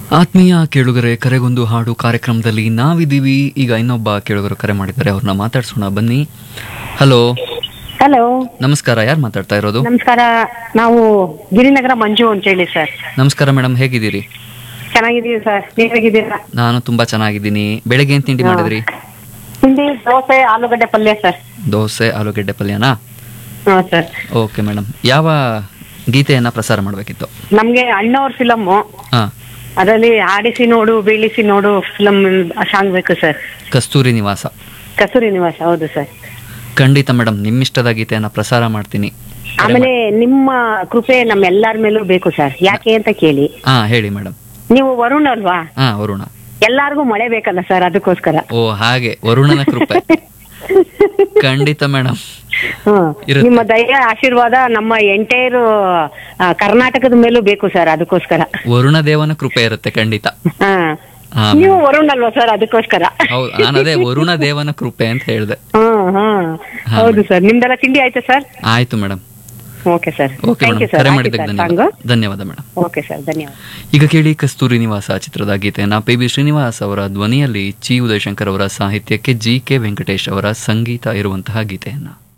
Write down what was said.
ಆತ್ಮೀಯ ಕೇಳುಗರೆ ಕರೆಗೊಂದು ಹಾಡು ಕಾರ್ಯಕ್ರಮದಲ್ಲಿ ನಾವಿದ್ದೀವಿ ಈಗ ಇನ್ನೊಬ್ಬ ಕೇಳುಗರು ಕರೆ ಮಾಡಿದ್ದಾರೆ ಅವ್ರನ್ನ ಮಾತಾಡ್ಸೋಣ ಬನ್ನಿ ಹಲೋ ಹಲೋ ನಮಸ್ಕಾರ ಯಾರು ಮಾತಾಡ್ತಾ ಇರೋದು ನಮಸ್ಕಾರ ನಾವು ಗಿರಿನಗರ ಮಂಜು ಅಂತ ಹೇಳಿ ಸರ್ ನಮಸ್ಕಾರ ಮೇಡಮ್ ಹೇಗಿದ್ದೀರಿ ಚೆನ್ನಾಗಿದ್ದೀವಿ ಸರ್ ನೀವ್ ಹೇಗಿದ್ದೀರಾ ನಾನು ತುಂಬಾ ಚೆನ್ನಾಗಿದ್ದೀನಿ ಬೆಳಗ್ಗೆ ಏನ್ ತಿಂಡಿ ಮಾಡಿದ್ರಿ ತಿಂಡಿ ದೋಸೆ ಆಲೂಗಡ್ಡೆ ಪಲ್ಯ ಸರ್ ದೋಸೆ ಆಲೂಗೆಡ್ಡೆ ಪಲ್ಯನಾ ಹಾ ಸರ್ ಓಕೆ ಮೇಡಮ್ ಯಾವ ಗೀತೆಯನ್ನ ಪ್ರಸಾರ ಮಾಡಬೇಕಿತ್ತು ನಮ್ಗೆ ಅಣ್ಣವ್ರ ಫಿಲಮ್ ಹಾ ಅದರಲ್ಲಿ ಆಡಿಸಿ ನೋಡು ಬೀಳಿಸಿ ನೋಡು ಫಿಲಮ್ ಸಾಂಗ್ ಬೇಕು ಸರ್ ಕಸ್ತೂರಿ ನಿವಾಸ ಕಸ್ತೂರಿ ನಿವಾಸ ಹೌದು ಸರ್ ಖಂಡಿತ ಮೇಡಮ್ ನಿಮ್ಮಿಷ್ಟದ ಗೀತೆಯನ್ನ ಪ್ರಸಾರ ಮಾಡ್ತೀನಿ ಆಮೇಲೆ ನಿಮ್ಮ ಕೃಪೆ ನಮ್ಮ ಎಲ್ಲಾರ ಮೇಲೂ ಬೇಕು ಸರ್ ಯಾಕೆ ಅಂತ ಕೇಳಿ ಹಾ ಹೇಳಿ ಮೇಡಮ್ ನೀವು ವರುಣ್ ಅಲ್ವಾ ಹಾ ವರುಣ ಎಲ್ಲಾರ್ಗೂ ಮಳೆ ಬೇಕಲ್ಲ ಸರ್ ಅದಕ್ಕೋಸ್ಕರ ಓ ಹಾಗೆ ವರುಣನ ಕೃಪೆ ಖಂಡಿತ ಮೇಡಮ್ ಹ್ಮ್. ಇರುತ್ತೆ. ನಿಮ್ಮ ದಯ ಆಶೀರ್ವಾದ ನಮ್ಮ ಎಂಟೈರ್ ಕರ್ನಾಟಕದ ಮೇಲೂ ಬೇಕು ಸರ್ ಅದಕ್ಕೋಸ್ಕರ ವರುಣ ದೇವನ ಕೃಪೆ ಇರುತ್ತೆ ಖಂಡಿತ ಹಾ. ಹಾ ನೀವು ವರುಣ್ ಅಲ್ವಾ ಸರ್ ಅದಕ್ಕೋಸ್ಕರ ಹೌದು ನಾನು ಅದೇ ವರುಣ ದೇವನ ಕೃಪೆ ಅಂತ ಹೇಳಿದೆ ಹ್ಮ್ ಹ್ಮ್ ಹಾ, ಹೌದು ಸರ್ ನಿಮ್ದೆಲ್ಲ ತಿಂಡಿ ಆಯ್ತಾ ಸರ್ ಆಯ್ತು madam okay sir okay thank you madam sir ಕರೆ ಮಾಡಿದ್ದಕ್ಕೆ ಧನ್ಯವಾದ ಧನ್ಯವಾದ ಮೇಡಮ್ ಓಕೆ ಸರ್ ಧನ್ಯವಾದ ಈಗ ಕೇಳಿ ಕಸ್ತೂರಿ ನಿವಾಸ ಚಿತ್ರದ ಗೀತೆಯನ್ನ ಪಿ ಬಿ ಶ್ರೀನಿವಾಸ್ ಅವರ ಧ್ವನಿಯಲ್ಲಿ ಚಿ ಉದಯಶಂಕರ್ ಅವರ ಸಾಹಿತ್ಯಕ್ಕೆ ಜಿ ಕೆ ವೆಂಕಟೇಶ್ ಅವರ ಸಂಗೀತ ಇರುವಂತಹ ಗೀತೆಯನ್ನ